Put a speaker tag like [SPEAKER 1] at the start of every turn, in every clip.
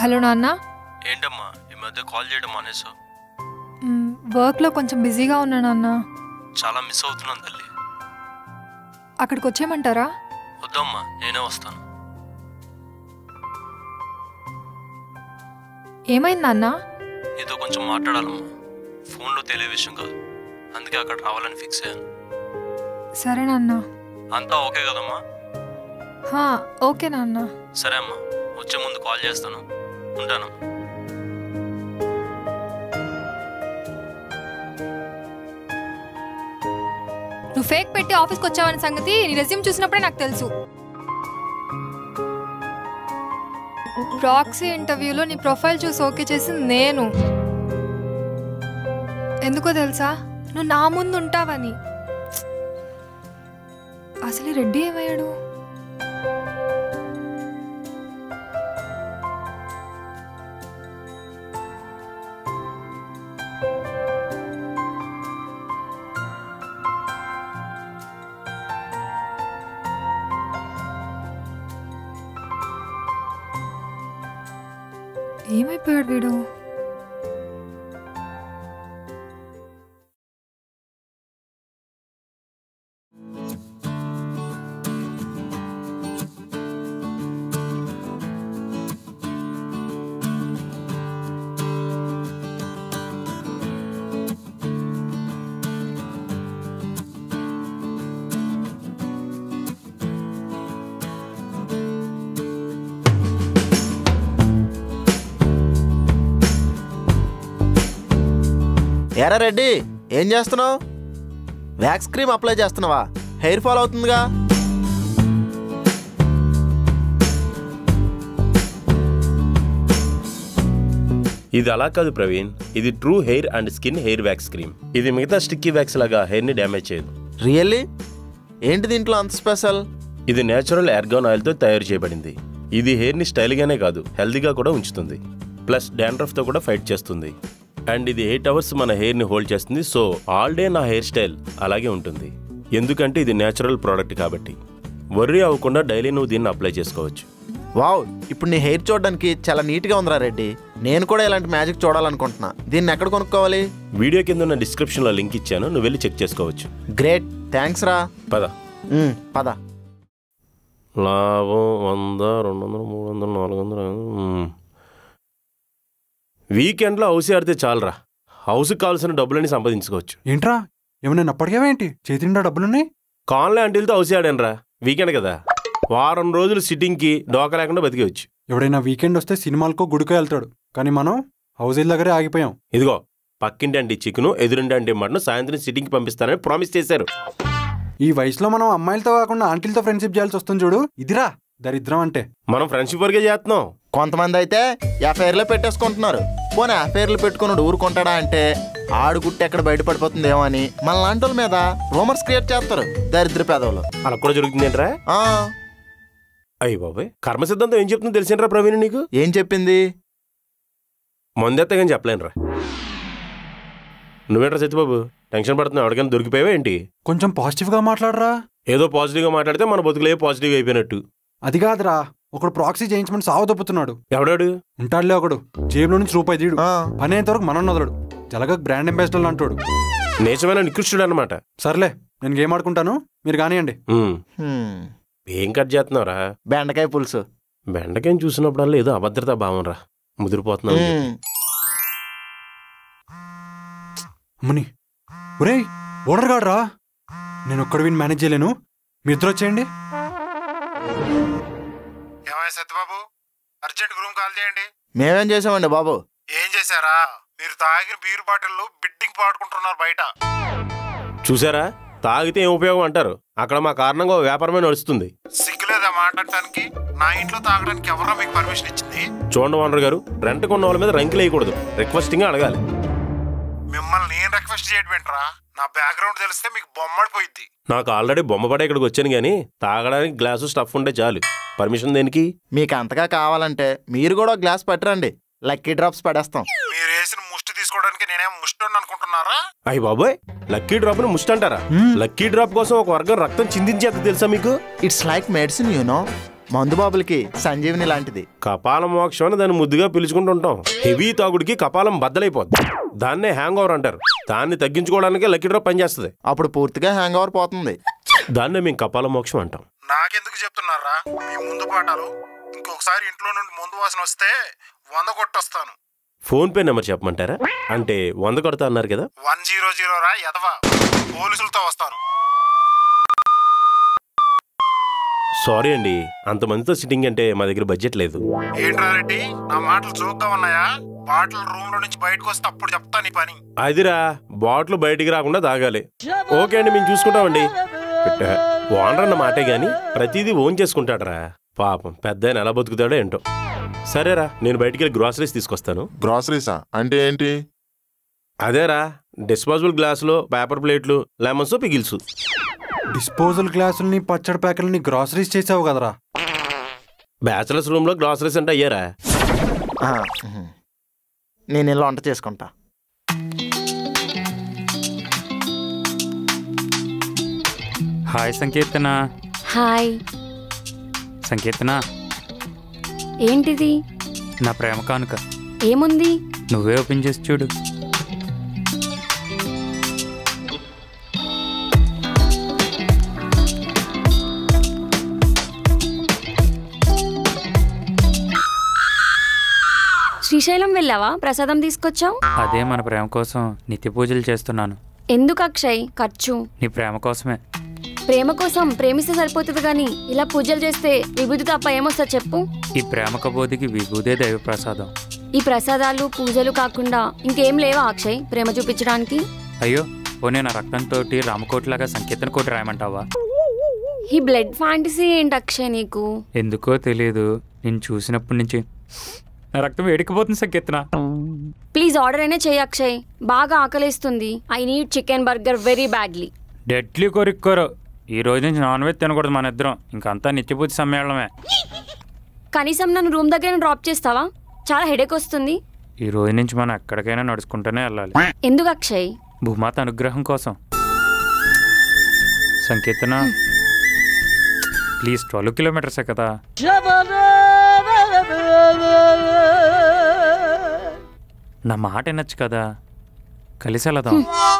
[SPEAKER 1] Hello నాన్న
[SPEAKER 2] ఏంటమ్మా ఈ మధ్య కాల్ చేయడం మానేసావు
[SPEAKER 1] మ్, వర్క్లో కొంచెం బిజీగా ఉన్నా నాన్న
[SPEAKER 2] చాలా మిస్ అవుతున్నాను తల్లి
[SPEAKER 1] అక్కడికి వచ్చేయమంటారా
[SPEAKER 2] వద్దమ్మా నేనే వస్తాను
[SPEAKER 1] ఏమైంది నాన్న
[SPEAKER 2] నీతో కొంచెం మాట్లాడాలమ్మా ఫోన్లో తెలియ విషయం కాదు అందుకే అక్కడ రావాలని ఫిక్స్ అయ్యాను
[SPEAKER 1] సరే నాన్న
[SPEAKER 2] అంతా ఓకే కదమ్మా
[SPEAKER 1] హా, ఓకే నాన్న
[SPEAKER 2] సరే అమ్మా వచ్చే ముందు కాల్ చేస్తాను ఉంటాను
[SPEAKER 1] నువ్వు ఫేక్ పెట్టి ఆఫీస్కి వచ్చావనే సంగతి నీ రెజ్యూమ్ చూసినప్పుడే నాకు తెలుసు ప్రాక్సీ ఇంటర్వ్యూలో నీ ప్రొఫైల్ చూసి ఓకే చేసింది నేను ఎందుకో తెలుసా నువ్వు నా ముందు ఉంటావని అసలు ఈ రెడ్డి ఏమయ్యాడు ఏమైపోయాడు వీడు
[SPEAKER 3] ఎరా రెడ్డి ఏం చేస్తున్నావు వ్యాక్స్ క్రీమ్ అప్లై చేస్తున్నావా హెయిర్ ఫాల్ అవుతుందిగా
[SPEAKER 4] ఇది అలా కాదు ప్రవీణ్ ఇది true hair and skin hair wax cream ఇది మిగతా స్టిక్కీ వ్యాక్స్ లాగా హెయిర్ ని డ్యామేజ్ చేయదు
[SPEAKER 3] రియల్లీ ఏంటి దీంట్లో అంత స్పెషల్
[SPEAKER 4] ఇది నేచురల్ ఎర్గాన్ ఆయిల్ తో తయారు చేయబడింది ఇది హెయిర్ ని స్టైల్ గానే కాదు హెల్దీగా కూడా ఉంచుతుంది ప్లస్ డాండ్రఫ్ తో కూడా ఫైట్ చేస్తుంది అండ్ ఇది ఎయిట్ అవర్స్ మన హెయిర్ ని హోల్డ్ చేస్తుంది సో ఆల్ డే నా హెయిర్ స్టైల్ అలాగే ఉంటుంది ఎందుకంటే ఇది నేచురల్ ప్రోడక్ట్ కాబట్టి వర్రీ అవ్వకుండా డైలీ నువ్వు దీన్ని అప్లై చేసుకోవచ్చు
[SPEAKER 3] వావ్ ఇప్పుడు నీ హెయిర్ చూడడానికి చాలా నీట్గా ఉందిరా రెడ్డి నేను కూడా ఇలాంటి మ్యాజిక్ చూడాలనుకుంటున్నా దీన్ని ఎక్కడ కొనుక్కోవాలి
[SPEAKER 4] వీడియో కింద ఉన్న డిస్క్రిప్షన్లో లింక్ ఇచ్చాను నువ్వు వెళ్ళి చెక్ చేసుకోవచ్చు
[SPEAKER 3] గ్రేట్ థ్యాంక్స్ రా
[SPEAKER 4] పద
[SPEAKER 3] ఉమ్, పద
[SPEAKER 4] లాభం వంద రెండు వందలు మూడు వందలు నాలుగు వందలు మ్మ్. వీకెండ్లో హౌస్ ఆడితే చాలరా హౌస్కి కావాల్సిన డబ్బులని సంపాదించుకోవచ్చు
[SPEAKER 5] ఏంట్రా ఏమైనా అప్పటికేవేంటి చేతి నిండా డబ్బులున్నాయి
[SPEAKER 4] కాన్లే అంటిల్తో హౌస్ ఆడానురా వీకెండ్ కదా వారం రోజులు సిట్టింగ్కి డోక లేకుండా బతికేవచ్చు
[SPEAKER 5] ఎవడైనా వీకెండ్ వస్తే సినిమాలకో గుడికో వెళ్తాడు కానీ మనం హౌజీల దగ్గరే ఆగిపోయాం
[SPEAKER 4] ఇదిగో పక్కింటి అంటే చికెను ఎదురింటి అంటే మటన్ సాయంత్రం సిట్టింగ్కి పంపిస్తానని ప్రామిస్ చేశారు
[SPEAKER 5] ఈ వయసులో మనం అమ్మాయిలతో కాకుండా ఆంటీలతో ఫ్రెండ్షిప్ చేయాల్సి వస్తుంది చూడు ఇదిరా దరిద్రం అంటే
[SPEAKER 4] మనం ఫ్రెండ్షిప్ వరకే చేస్తున్నాం
[SPEAKER 3] కొంతమంది అయితే ఎఫ్ఐఆర్లో పెట్టేసుకుంటున్నారు పోనీ ఎఫ్ఐఆర్లు పెట్టుకుని ఊరుకుంటాడా అంటే ఆడు గుట్టి ఎక్కడ బయటపడిపోతుందేమో అని మన లాంటి వాళ్ళ మీద రూమర్స్ క్రియేట్ చేస్తారు దరిద్ర పెదవులు
[SPEAKER 4] అలా కూడా జరుగుతుందేంట్రా
[SPEAKER 3] ఆ,
[SPEAKER 4] అయ్యి బాబాయ్ కర్మ సిద్ధాంతం ఏం చెప్తుందో తెలిసింట్రా ప్రవీణ్ నీకు
[SPEAKER 3] ఏం చెప్పింది
[SPEAKER 4] మందెత్తగాని చెప్పలేనురా నువ్వేంట్రా సత్యబాబు టెన్షన్ పడుతున్నావు ఎవరికైనా దొరికిపోయావా ఏంటి
[SPEAKER 5] కొంచెం పాజిటివ్గా మాట్లాడరా
[SPEAKER 4] ఏదో పాజిటివ్గా మాట్లాడితే మన బతుకులే పాజిటివ్గా అయిపోయినట్టు
[SPEAKER 5] అది కాదురా ఒకడు ప్రాక్సీ చేయించమని సాగు తప్పుతున్నాడు
[SPEAKER 4] ఎవడాడు
[SPEAKER 5] ఉంటాడులే ఒకడు జేబులో నుంచి రూపాయి తీడు
[SPEAKER 3] ఆ,
[SPEAKER 5] పని అయ్యేంత వరకు మనం వదలడు జలగ బ్రాండ్ అంబాసిడర్ అంటాడు
[SPEAKER 4] నీచమైన నికృష్టుడు అనమాట
[SPEAKER 5] సర్లే నేను గేమ్ ఆడుకుంటాను మీరు కానివ్వండి
[SPEAKER 3] హ్మ్,
[SPEAKER 4] ఏం కట్ చేస్తున్నావురా
[SPEAKER 3] బెండకాయ పులుసు
[SPEAKER 4] బెండకాయని చూసినప్పుడల్లా ఏదో అభద్రతా భావం రా ముదిరిపోతున్నావు
[SPEAKER 3] హ్మ్,
[SPEAKER 5] అమ్మని ఒరేయ్ ఓనర్ గాడ్రా నేను ఒక్కడ విని మేనేజ్ చేయలేను మీ ఇద్దరు వచ్చేయండి
[SPEAKER 6] ఏమయ్య సత్యబాబు అర్జెంట్ రూమ్ కాల్ చేయండి
[SPEAKER 3] మేమేం చేసామండి బాబు
[SPEAKER 6] ఏం చేశారా మీరు తాగిన బీర్ బాటిల్లు బిడ్డింగ్ పాడుకుంటున్నారు బయట
[SPEAKER 4] చూసారా తాగితే ఏం ఉపయోగం అంటారు అక్కడ మా కారణంగా ఓ వ్యాపారమే నడుస్తుంది
[SPEAKER 6] సిగ్గులేదా మాట్లాడటానికి నా ఇంట్లో తాగడానికి ఎవరో మీకు పర్మిషన్ ఇచ్చింది
[SPEAKER 4] చూడండి ఓనర్ గారు రెంట్ కొన్న వాళ్ళ మీద రంకులు వేయకూడదు రిక్వెస్టింగ్ అడగాలి
[SPEAKER 6] మిమ్మల్ని నేను రిక్వెస్ట్ చేయటమేంట్రా నా బ్యాక్గ్రౌండ్ తెలిస్తే మీకు బొమ్మడిపోయిద్ది
[SPEAKER 4] నాకు ఆల్రెడీ బొమ్మ పడే ఇక్కడికి వచ్చాను కానీ తాగడానికి గ్లాసు స్టఫ్ ఉంటే చాలు పర్మిషన్ దేనికి
[SPEAKER 3] మీకు అంతగా కావాలంటే మీరు కూడా ఒక గ్లాస్ పట్టురండి లక్కీ డ్రాప్స్ పడేస్తాం
[SPEAKER 6] మీరు వేసిన ముష్టి తీసుకోవడానికి నేనేం ముష్టి అనుకుంటున్నారా
[SPEAKER 4] అయ్యి బాబోయ్ లక్కీ డ్రాప్ ని ముస్ట్ అంటారా లక్కీ డ్రాప్ కోసం ఒక వర్గం రక్తం చిందించేది తెలుసా మీకు
[SPEAKER 3] ఇట్స్ లైక్ మెడిసిన్ యూనో మందు బాబులకి సంజీవిని లాంటిది
[SPEAKER 4] కపాల మోక్షం అని దాన్ని ముద్దుగా పిలుచుకుంటూ ఉంటాం హెవీ తాగుడికి కపాలం బద్దలైపోద్ది దాన్నే హ్యాంగ్ ఓవర్ అంటారు దాన్ని తగ్గించుకోవడానికే లక్కీ డ్రాప్ పనిచేస్తుంది
[SPEAKER 3] అప్పుడు పూర్తిగా హ్యాంగ్ ఓవర్ పోతుంది
[SPEAKER 4] దాన్నే మేము కపాల మోక్షం అంటాం
[SPEAKER 6] నాకెందుకు చెప్తున్నారా మీ ముందు పాఠాలు ఇంకొకసారి ఇంట్లో నుండి ముందు వాసన వస్తే వంద కొట్టొస్తాను
[SPEAKER 4] ఫోన్ పే నెంబర్ చెప్పమంటారా అంటే వంద కొడతా అన్నారు కదా
[SPEAKER 6] వన్ జీరో జీరో రా ఎదవా పోలీసులతో వస్తాను
[SPEAKER 4] సారీ అండి అంతమందితో సిట్టింగ్ అంటే మా దగ్గర బడ్జెట్ లేదు
[SPEAKER 6] ఏంట్రా రెడ్డి నా మాటలు జోక్గా ఉన్నాయా బాటిల్ రూమ్ లో నుంచి బయటకు వస్తే అప్పుడు చెప్తా నీ పని
[SPEAKER 4] అదిరా బాటిల్ బయటికి రాకుండా తాగాలి ఓకే అండి మేము చూసుకుంటామండి పెట్టా. ఓనర్ అన్న మాటే గాని ప్రతిదీ ఓన్ చేసుకుంటాడరా పాపం పెద్ద ఆయన ఎలా బతుకుతాడో ఏంటో సరేరా నేను బయటికి వెళ్ళి గ్రాసరీస్ తీసుకొస్తాను
[SPEAKER 7] గ్రాసరీసా అంటే ఏంటి
[SPEAKER 4] అదేరా డిస్పోజబుల్ గ్లాసులు పేపర్ ప్లేట్లు లెమన్స్ పిగిల్సు
[SPEAKER 5] డిస్పోజల్ గ్లాసుల్ని పచ్చడి ప్యాకెట్లని గ్రాసరీస్ చేసావు కదరా
[SPEAKER 4] బ్యాచిలర్స్ రూమ్ లో గ్రాసరీస్ అంటే అయ్యారా
[SPEAKER 3] ఆ, ఉహు. నేను ఇలా వంట చేసుకుంటా
[SPEAKER 8] హాయ్ సంకీర్తన
[SPEAKER 9] హాయ్
[SPEAKER 8] సంకీర్తన
[SPEAKER 9] ఏంటిది
[SPEAKER 8] నా ప్రేమ కానుక
[SPEAKER 9] ఏముంది
[SPEAKER 8] నువ్వే ఓపెన్ చేసి చూడు
[SPEAKER 9] శ్రీశైలం వెళ్ళావా ప్రసాదం తీసుకొచ్చావు
[SPEAKER 8] అదే మన ప్రేమ కోసం నిత్య పూజలు చేస్తున్నాను
[SPEAKER 9] ఎందుకు అక్షయ్ ఖర్చు
[SPEAKER 8] నీ ప్రేమ కోసమే
[SPEAKER 9] ప్రేమ కోసం ప్రేమిస్తే సరిపోతుంది కానీ ఇలా పూజలు చేస్తే విభూతి తప్ప ఏమొస్తా చెప్పు
[SPEAKER 8] ఈ ప్రేమ కబోధికి విభూదే దైవ ప్రసాదం
[SPEAKER 9] ఈ ప్రసాదాలు పూజలు కాకుండా ఇంకేం లేవా అక్షయ్ ప్రేమ చూపించడానికి
[SPEAKER 8] అయ్యో పోనీ నా రక్తంతో రామకోటిలాగా సంకీర్తన కోటి రాయమంటావా
[SPEAKER 9] ఈ బ్లడ్ ఫ్యాంటసీ ఏంటి అక్షయ్ నీకు
[SPEAKER 8] ఎందుకో తెలియదు నేను చూసినప్పటి నుంచి నా రక్తం వేడికిపోతుంది సంకీర్తన
[SPEAKER 9] ప్లీజ్ ఆర్డర్ అయినా చేయి అక్షయ్ బాగా ఆకలిస్తుంది I need chicken burger very badly
[SPEAKER 8] deadly కోరిక్కోరు ఈ రోజు నుంచి నాన్ వెజ్ తినకూడదు మన ఇద్దరం ఇంకంతా నిత్యపూజ సమ్మేళనమే
[SPEAKER 9] కనీసం నన్ను రూమ్ దగ్గర డ్రాప్ చేస్తావా చాలా హెడేక్ వస్తుంది
[SPEAKER 8] ఈ రోజు నుంచి మనం ఎక్కడికైనా నడుచుకుంటూనే వెళ్ళాలి
[SPEAKER 9] ఎందుకు అక్షయ్
[SPEAKER 8] భూమాత అనుగ్రహం కోసం సంకీర్తన ప్లీజ్ ట్వెల్వ్ కిలోమీటర్సే కదా నా మాట వినొచ్చు కదా కలిసి వెళదాం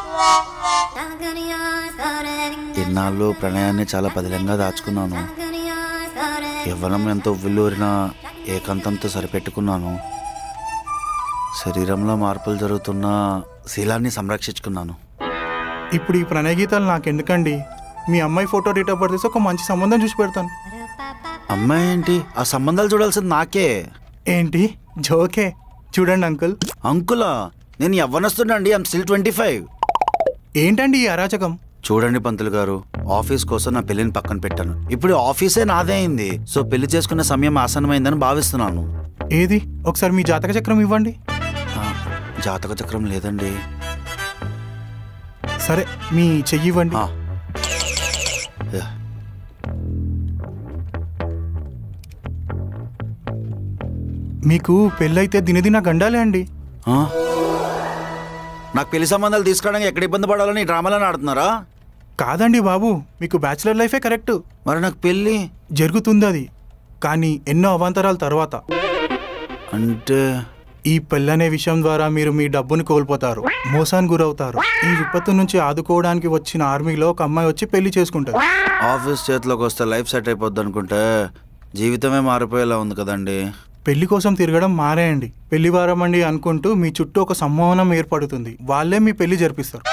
[SPEAKER 10] ఇన్నాళ్ళు ప్రణయాన్ని చాలా పదిలంగా దాచుకున్నాను యవ్వనం ఎంతో ఉవ్విల్లూరినా ఏకాంతంతో సరిపెట్టుకున్నాను శరీరంలో మార్పులు జరుగుతున్న శీలాన్ని సంరక్షించుకున్నాను
[SPEAKER 11] ఇప్పుడు ఈ ప్రణయ గీతాలు నాకెందుకండి మీ అమ్మాయి ఫోటో డేట్ ఆఫ్ బర్త్ ఒక మంచి సంబంధం చూసి పెడతాను
[SPEAKER 10] అమ్మాయి ఏంటి ఆ సంబంధాలు చూడాల్సింది నాకే
[SPEAKER 11] ఏంటి జోకే చూడండి అంకుల్
[SPEAKER 10] అంకులా నేను యవ్వనస్తుండండి ఐమ్ స్టిల్ ట్వంటీ ఫైవ్
[SPEAKER 11] ఏంటండి ఈ అరాచకం
[SPEAKER 10] చూడండి పంతులు గారు ఆఫీస్ కోసం నా పెళ్లిని పక్కన పెట్టాను ఇప్పుడు ఆఫీసే నాదే అయింది సో పెళ్లి చేసుకునే సమయం ఆసన్నమైందని భావిస్తున్నాను
[SPEAKER 11] ఏది ఒకసారి మీ జాతక చక్రం ఇవ్వండి
[SPEAKER 10] ఆ, జాతక చక్రం లేదండి
[SPEAKER 11] సరే మీ చెయ్యి ఇవ్వండి
[SPEAKER 10] ఆ. యా.
[SPEAKER 11] మీకు పెళ్ళైతే దినదిన గండాలే అండి
[SPEAKER 10] ఆ? నాకు పెళ్లి సంబంధాలు తీసుకోవడానికి ఎక్కడ ఇబ్బంది పడాలని ఈ డ్రామాలను ఆడుతున్నారా
[SPEAKER 11] కాదండి బాబు మీకు బ్యాచిలర్ లైఫే కరెక్ట్
[SPEAKER 10] మరి నాకు పెళ్ళి
[SPEAKER 11] జరుగుతుంది అది కానీ ఎన్నో అవాంతరాల తర్వాత
[SPEAKER 10] అంటే
[SPEAKER 11] ఈ పెళ్ళనే విషయం ద్వారా మీరు మీ డబ్బుని కోల్పోతారు మోసానికి గురవుతారు ఈ విపత్తు నుంచి ఆదుకోవడానికి వచ్చిన ఆర్మీలో ఒక అమ్మాయి వచ్చి పెళ్లి చేసుకుంటారు
[SPEAKER 10] ఆఫీస్ చేతిలోకి వస్తే లైఫ్ సెట్ అయిపోద్ది అనుకుంటే జీవితమే మారిపోయేలా ఉంది కదండి
[SPEAKER 11] పెళ్లి కోసం తిరగడం మారేయండి పెళ్లి వారమండి అనుకుంటూ మీ చుట్టూ ఒక సమ్మోహనం ఏర్పడుతుంది వాళ్ళే మీ పెళ్లి జరిపిస్తారు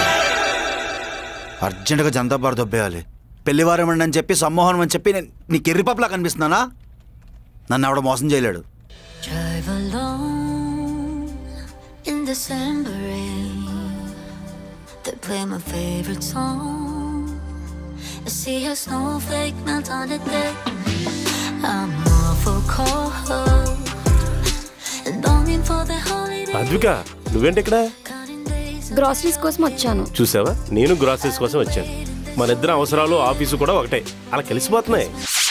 [SPEAKER 10] అర్జెంటుగా జనతా బార్ దొబ్బేయాలి పెళ్లి వారమండి అని చెప్పి సమ్మోహనం అని చెప్పి నేను నీకు ఎర్రిపప్పులా కనిపిస్తున్నానా నన్ను ఎవడ మోసం చేయలేడు
[SPEAKER 12] Drive alone in December rain. They play my favorite song. I see a snowflake melt on the deck. I'm awful cold and longing for the holiday.
[SPEAKER 4] Advika నువ్వేంటి ఇక్కడ
[SPEAKER 12] Counting days
[SPEAKER 9] గ్రాసరీస్ కోసం వచ్చాను
[SPEAKER 4] చూసావా నేను గ్రాసరీస్ కోసం వచ్చాను మన ఇద్దరు అవసరాలు ఆఫీసు కూడా ఒకటే అలా కలిసిపోతున్నాయి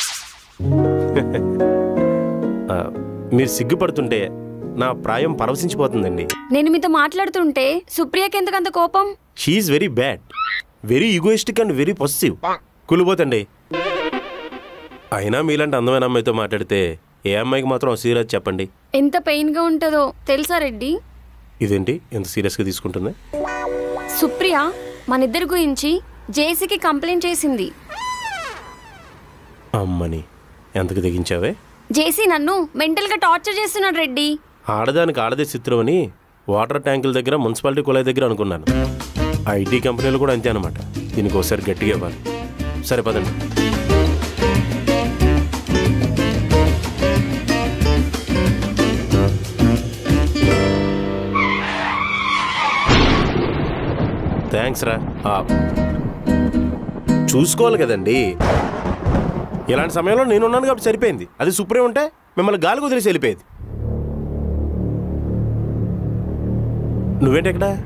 [SPEAKER 4] ఆ, మీరు సిగ్గుపడుతుంటే నా ప్రాయం పరవశించిపోతుందండి
[SPEAKER 9] నేను మీతో మాట్లాడుతుంటే సుప్రియకి ఎందుకు అంత కోపం
[SPEAKER 4] she very bad very egoistic and very positive కులిపోతండి అయినా మీలాంటి అందమైన అమ్మాయితో మాట్లాడితే ఏ అమ్మాయికి మాత్రం సీరియస్ చెప్పండి
[SPEAKER 9] ఎంత పెయిన్గా ఉంటుందో తెలుసా రెడ్డి
[SPEAKER 4] ఇదేంటి ఎంత సీరియస్గా తీసుకుంటుంది
[SPEAKER 9] సుప్రియ మన ఇద్దరి గురించి జేసీకి కంప్లైంట్ చేసింది
[SPEAKER 4] అమ్మని ఎంతకు తెగించావే
[SPEAKER 9] జేసీ నన్ను మెంటల్గా టార్చర్ చేస్తున్నాడు రెడ్డి
[SPEAKER 4] ఆడదానికి ఆడదే చిత్రం అని వాటర్ ట్యాంకుల దగ్గర మున్సిపాలిటీ కుళాయి దగ్గర అనుకున్నాను ఐటీ కంపెనీలు కూడా అంతే అనమాట దీనికి ఒకసారి గట్టిగా ఇవ్వాలి సరే పదండి థ్యాంక్స్ రా ఆ, చూసుకోవాలి కదండి ఇలాంటి సమయంలో నేనున్నాను కాబట్టి సరిపోయింది అది సుప్రీం ఉంటే మిమ్మల్ని గాలి కుదిరేసి వెళ్ళిపోయేది నువ్వేంటి ఎక్కడ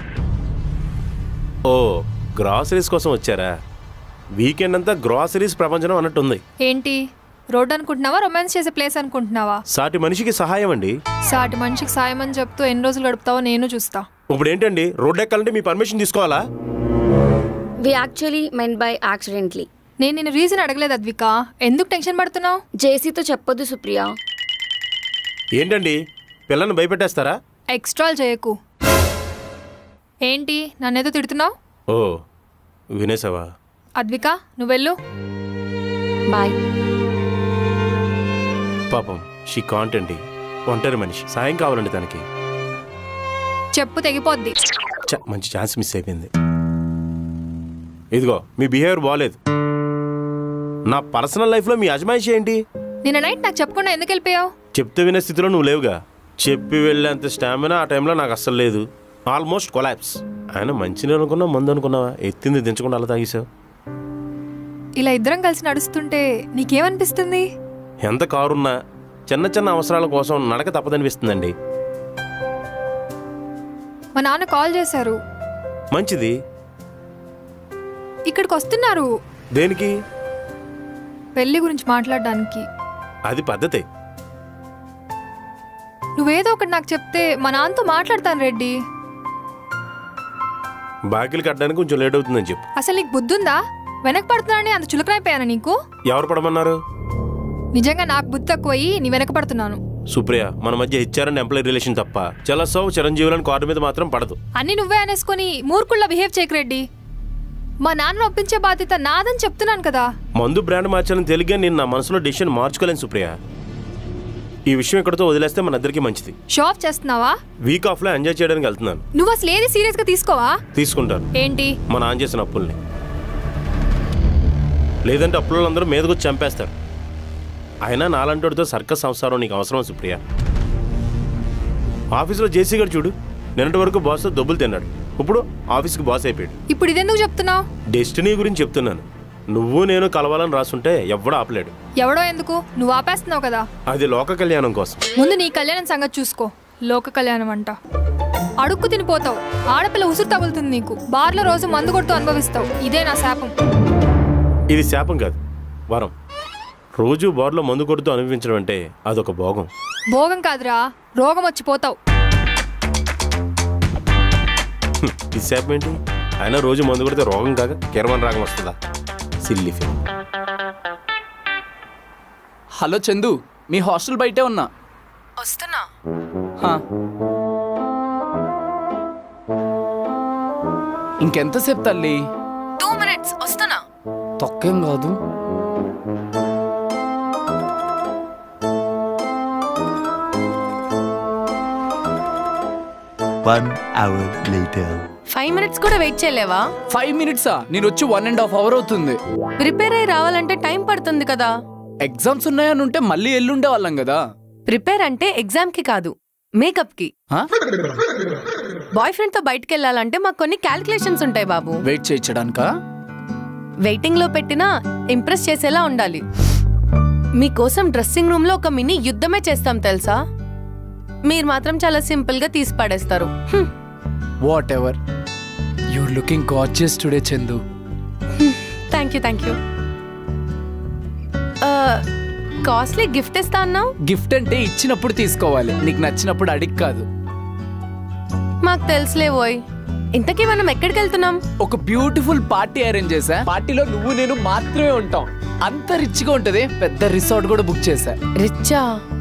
[SPEAKER 4] ఓ గ్రాసరీస్ కోసం వచ్చారా వీకెండ్ అంతా గ్రాసరీస్ ప్రపంచం అన్నట్టుంది
[SPEAKER 1] ఏంటి రోడ్ అనుకుంటున్నావా రొమాన్స్ చేసే ప్లేస్ అనుకుంటున్నావా
[SPEAKER 4] సాటి మనిషికి సహాయం అండి
[SPEAKER 1] సాటి మనిషికి సాయం అని చెప్తూ ఎన్ని రోజులు గడుపుతావో నేను చూస్తా
[SPEAKER 4] ఇప్పుడు ఏంటండి రోడ్ ఎక్కాలంటే మీ పర్మిషన్ తీసుకోవాలా
[SPEAKER 9] we actually met by accidentally
[SPEAKER 1] నేను నిన్ను రీజన్ అడగలేదు అద్విక ఎందుకు టెన్షన్ పడుతున్నావు
[SPEAKER 9] జేసీతో చెప్పొద్దు సుప్రియ
[SPEAKER 4] ఏంటండి పిల్లని భయపెట్టేస్తారా
[SPEAKER 1] ఎక్స్ట్రాల్ చేయకు ఏంటి నన్నేదో తిడుతున్నావు
[SPEAKER 4] ఓ వినేసావా
[SPEAKER 1] అద్విక నువ్వు వెళ్ళు
[SPEAKER 9] బాయ్
[SPEAKER 4] పాపం షీ కాంటండి ఒంటరి మనిషి సాయం కావాలండి తనకి
[SPEAKER 1] చెప్పు తెగిపోద్ది
[SPEAKER 4] ఛ, మంచి ఛాన్స్ మిస్ అయిపోయింది ఇదిగో మీ బిహేవియర్ బాగాలేదు నా పర్సనల్ లైఫ్లో మీ అజమాయిషి ఏంటి
[SPEAKER 1] నిన్న నైట్ నాకు చెప్పకుండా ఎందుకు వెళ్ళిపోయావు
[SPEAKER 4] చెప్తే వినే స్థితిలో నువ్వు లేవుగా చెప్పి వెళ్ళేంత స్టామినా ఆ టైంలో నాకు అస్సలు లేదు ఆల్మోస్ట్ కొలాప్స్ ఆయన మంచిని అనుకున్నా మందు అనుకున్నావా ఎత్తింది దించకుండా అలా తాగేసావు
[SPEAKER 1] ఇలా ఇద్దరం కలిసి నడుస్తుంటే నీకేమనిపిస్తుంది
[SPEAKER 4] ఎంత కారున్నా చిన్న చిన్న అవసరాల కోసం నడక తప్పదనిపిస్తుందండి
[SPEAKER 1] మా నాన్న కాల్ చేశారు
[SPEAKER 4] మంచిది
[SPEAKER 1] ఇక్కడికి వస్తున్నారు
[SPEAKER 4] దేనికి
[SPEAKER 1] పెళ్లి గురించి మాట్లాడడానికి
[SPEAKER 4] అది పద్ధతే
[SPEAKER 1] నువ్వేదో ఒకటి నాకు చెప్తే మా నాన్నతో మాట్లాడతాను రెడ్డి
[SPEAKER 4] బాకీలు కట్టడానికి కొంచెం లేట్ అవుతుందని చెప్పు
[SPEAKER 1] అసలు నీకు బుద్ధుందా వెనక పడుతున్నానని అంత చులకనైపోయాను నీకు
[SPEAKER 4] ఎవరు పడమన్నారు
[SPEAKER 1] నిజంగా నాకు బుద్ధి తక్కువయి నీ వెనక పడుతున్నాను
[SPEAKER 4] సుప్రియ మన మధ్య హెచ్ఆర్ అండ్ ఎంప్లాయీ రిలేషన్ తప్ప చలసవ్ చిరంజీవులని కార్డు మీద మాత్రం పడదు
[SPEAKER 1] అన్ని నువ్వే అనేసుకొని మూర్ఖుల్లా బిహేవ్ చేయకు రెడ్డి మా నాన్న ఒప్పించే బాధ్యత నాదని చెప్తున్నాను కదా
[SPEAKER 4] మందు బ్రాండ్ మార్చాలని తెలియగా నేను నా మనసులో డెసిషన్ మార్చుకోలేను సుప్రియ ఈ విషయం ఇక్కడితో వదిలేస్తే మన ఇద్దరికి మంచిది
[SPEAKER 1] షో ఆఫ్ చేస్తున్నావా
[SPEAKER 4] వీక్ ఆఫ్లో ఎంజాయ్ చేయడానికి వెళ్తున్నాను
[SPEAKER 1] నువ్వు అసలు ఏది సీరియస్ గా తీసుకోవా
[SPEAKER 4] తీసుకుంటాను
[SPEAKER 1] ఏంటి
[SPEAKER 4] మన ఆన్ చేసిన అప్పుల్ని లేదంటే అప్పుల అందరూ మీదకొచ్చి చంపేస్తారు అయినా నాలంటోడితో సర్కస్ సంసారం నీకు అవసరం సుప్రియ ఆఫీస్లో జేసీ గారు చూడు నిన్నటి వరకు బాస్తో దొబ్బులు తిన్నాడు ఇప్పుడు ఆఫీస్కి బాస్ అయిపోయాడు
[SPEAKER 1] ఇప్పుడు ఇదెందుకు చెప్తున్నావు
[SPEAKER 4] డెస్టినీ గురించి చెప్తున్నాను నువ్వు నేను కలవాలని రాసుంటే ఎవ్వడూ ఆపలేడు
[SPEAKER 1] ఎవడో ఎందుకు నువ్వు ఆపేస్తున్నావు కదా
[SPEAKER 4] అది లోక కళ్యాణం కోసం
[SPEAKER 1] ముందు నీ కళ్యాణం సంగతి చూసుకో లోక కళ్యాణం అంట అడుక్కు తినిపోతావు ఆడపిల్ల ఉసురు తగులుతుంది నీకు బార్లో రోజు మందు కొడుతూ అనుభవిస్తావు ఇదే నా శాపం
[SPEAKER 4] ఇది శాపం కాదు వరం రోజు బార్లో మందు కొడుతూ అనుభవించడం అంటే అదొక భోగం
[SPEAKER 1] భోగం కాదురా రోగం వచ్చి పోతావు
[SPEAKER 4] హ్మ్, ఇది శాపం ఏంటి అయినా రోజు మందు కొడితే రోగం కాక కిరమన్ రాగం వస్తుందా సిల్లీ ఫిల్మ్
[SPEAKER 13] హలో చందు మీ హాస్టల్ బయటే ఉన్నా
[SPEAKER 14] వస్తున్నా
[SPEAKER 13] హా. ఇంకెంతసేపు తల్లి
[SPEAKER 14] టూ మినిట్స్ వస్తున్నా
[SPEAKER 13] తొక్కేం కాదు
[SPEAKER 15] One hour later.
[SPEAKER 14] Five minutes కూడా వెయిట్ చేయలేవా
[SPEAKER 13] ఫైవ్ మినిట్సా నేను వచ్చి వన్ అండ్ హాఫ్ అవర్ అవుతుంది
[SPEAKER 14] ప్రిపేర్ అయ్యి రావాలంటే టైం పడుతుంది కదా
[SPEAKER 13] ఎగ్జామ్స్ ఉన్నాయని ఉంటే మళ్ళీ ఎల్లుండే వాళ్ళం కదా
[SPEAKER 14] ప్రిపేర్ అంటే ఎగ్జామ్ కి కాదు మేకప్ కి
[SPEAKER 13] హా?
[SPEAKER 14] బాయ్ ఫ్రెండ్ తో బయటకు వెళ్ళాలంటే మాకు కొన్ని క్యాల్కులేషన్స్ ఉంటాయి బాబు
[SPEAKER 13] వెయిట్ చేయించడానికా
[SPEAKER 14] వెయిటింగ్ లో పెట్టినా ఇంప్రెస్ చేసేలా ఉండాలి మీకోసం డ్రెస్సింగ్ రూమ్ లో ఒక మినీ యుద్ధమే చేస్తాం తెలుసా మీరు మాత్రం చాలా సింపుల్ గా తీసి పడేస్తారు hmm.
[SPEAKER 13] Whatever you're looking gorgeous today Chandu
[SPEAKER 14] thank you thank you costly gift ఇస్తా అన్నావు
[SPEAKER 13] గిఫ్ట్ అంటే ఇచ్చినప్పుడు తీసుకోవాలి నీకు నచ్చినప్పుడు అడిగి కాదు
[SPEAKER 14] మాకు తెలుసులే ఓయ్ ఇంతకీ మనం ఎక్కడికి వెళ్తున్నాం
[SPEAKER 13] ఒక బ్యూటిఫుల్ పార్టీ అరేంజ్ చేశా పార్టీలో నువ్వు నేను మాత్రమే ఉంటాం అంత రిచ్ గా ఉంటది పెద్ద రిసార్ట్ కూడా బుక్ చేశా
[SPEAKER 14] రిచ్చా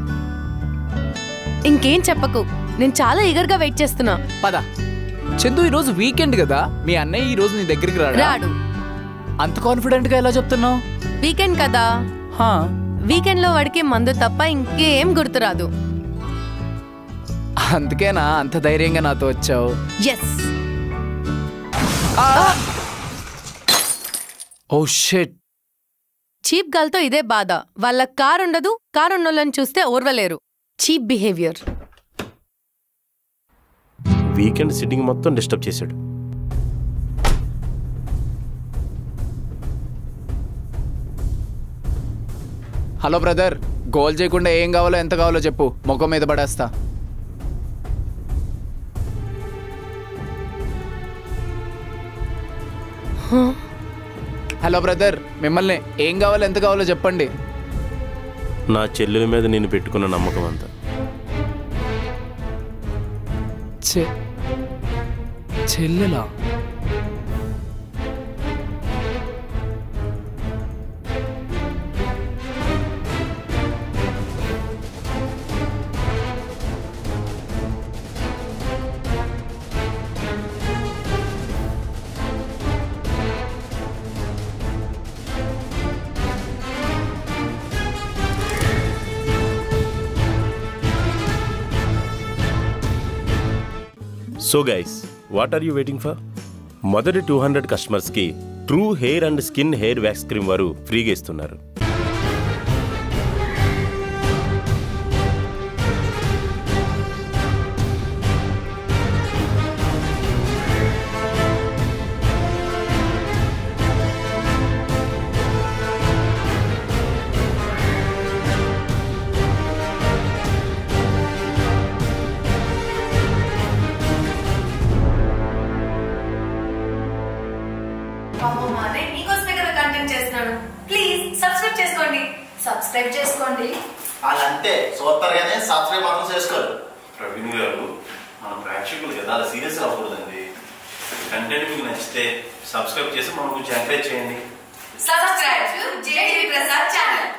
[SPEAKER 14] ఇంకేం చెప్పకు నేను చాలా ఈగర్ గా వెయిట్ చేస్తున్నా
[SPEAKER 13] పద చందు ఈ రోజు వీకెండ్ కదా మీ అన్నయ్య ఈ రోజు నీ దగ్గరికి రాడా
[SPEAKER 14] రాడు
[SPEAKER 13] అంత కాన్ఫిడెంట్ గా ఎలా చెప్తున్నావు
[SPEAKER 14] వీకెండ్ కదా వీకెండ్ లో వాడికి మందు తప్ప ఇంకేం గుర్తురాదు
[SPEAKER 13] అందుకేనా అంత ధైర్యంగా నాతో వచ్చావు
[SPEAKER 14] ఎస్
[SPEAKER 13] ఓ షెట్
[SPEAKER 14] చీప్ గర్ల్తో ఇదే బాధ వాళ్ళ కార్ ఉండదు కార్ ఉన్నోళ్ళని చూస్తే ఓర్వలేరు చీప్ బిహేవియర్
[SPEAKER 4] వీకెండ్ సిట్టింగ్ మొత్తం డిస్టర్బ్ చేశాడు
[SPEAKER 13] హలో బ్రదర్ గోల్ చేయకుండా ఏం కావాలో ఎంత కావాలో చెప్పు ముఖం మీద పడేస్తా హలో బ్రదర్ మిమ్మల్ని ఏం కావాలో ఎంత కావాలో చెప్పండి
[SPEAKER 4] నా చెల్లెల మీద నేను పెట్టుకున్న నమ్మకం అంతా
[SPEAKER 13] చె చెల్లెలా
[SPEAKER 4] so guys what are you waiting for మొదటి టూ హండ్రెడ్ కస్టమర్స్కి true hair and skin hair wax cream వారు ఫ్రీగా ఇస్తున్నారు
[SPEAKER 14] మీకోసమే కదా కంటెంట్ చేస్తున్నాను ప్లీజ్ సబ్స్క్రైబ్ చేసుకోండి సబ్స్క్రైబ్ చేసుకోండి
[SPEAKER 3] వాళ్ళంతే సూపర్ గానే సబ్స్క్రైబ్ మాత్రం చేసుకోరు
[SPEAKER 4] ప్రవీణ్ గారు మన ప్రేక్షకులు కదా అలా సీరియస్ అవ్వకూడదండి కంటెంట్ మీకు నచ్చితే సబ్స్క్రైబ్ చేసి మనం కొంచెం ఎంకరేజ్ చేయండి
[SPEAKER 14] subscribe to JD Prasad channel